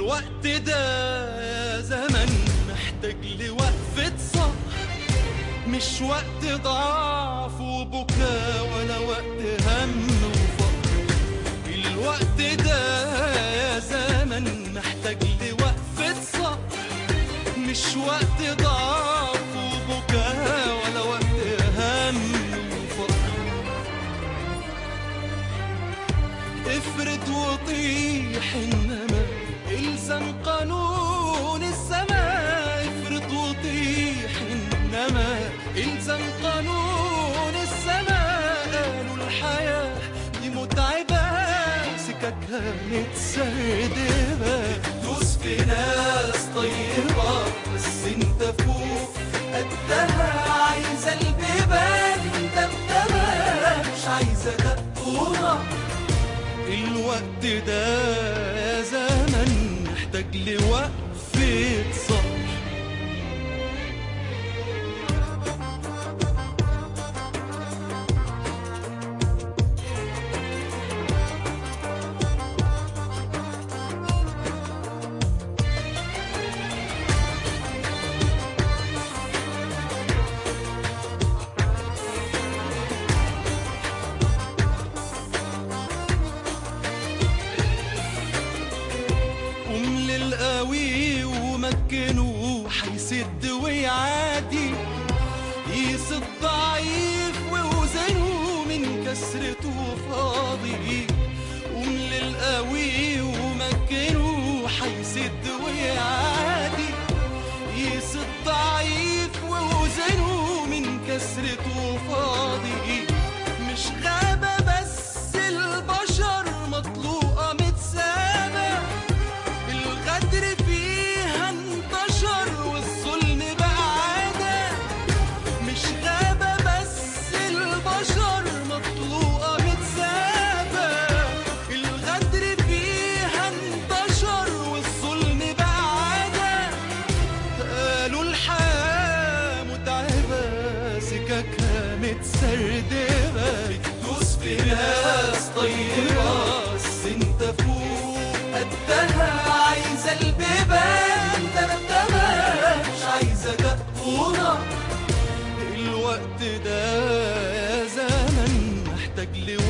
الوقت ده يا زمن محتاج لوقفة صح مش وقت ضعف وبكاء ولا وقت هم وفقر الوقت ده يا زمن محتاج لوقفة صح مش وقت ضعف وبكاء ولا وقت هم وفقر افرد وطيح انما الزم قانون السماء افرد وطيح انما الزم قانون السماء قالوا الحياة دي متعبة سككها متسردبة دوس في ناس طيبة بس انت فوق قدها عايزة البيبان انت بتبقى مش عايزة دقوها الوقت ده يا زمن محتاج لوقفة صح قوم للقوي ومكنه حيسد ويعادي قيس الضعيف ووزنه من كسرته فاضي قوم للقوي ومكنه حيسد ويعادي قيس الضعيف ووزنه من كسرته فاضي مش غابة بس البشر مطلوقة متسابة الغدر فيها انتشر والظلم بقى عادة مش غابة بس البشر مطلوقة متسابة الغدر فيها انتشر والظلم بقى عادة قالوا الحياة متعبة سككها متسردبة بتدوس في ناس طيبة بس انت فوق قدها عايزة البيبان انت نبتها مش عايزة دقونا الوقت ده يا زمن محتاج لوقت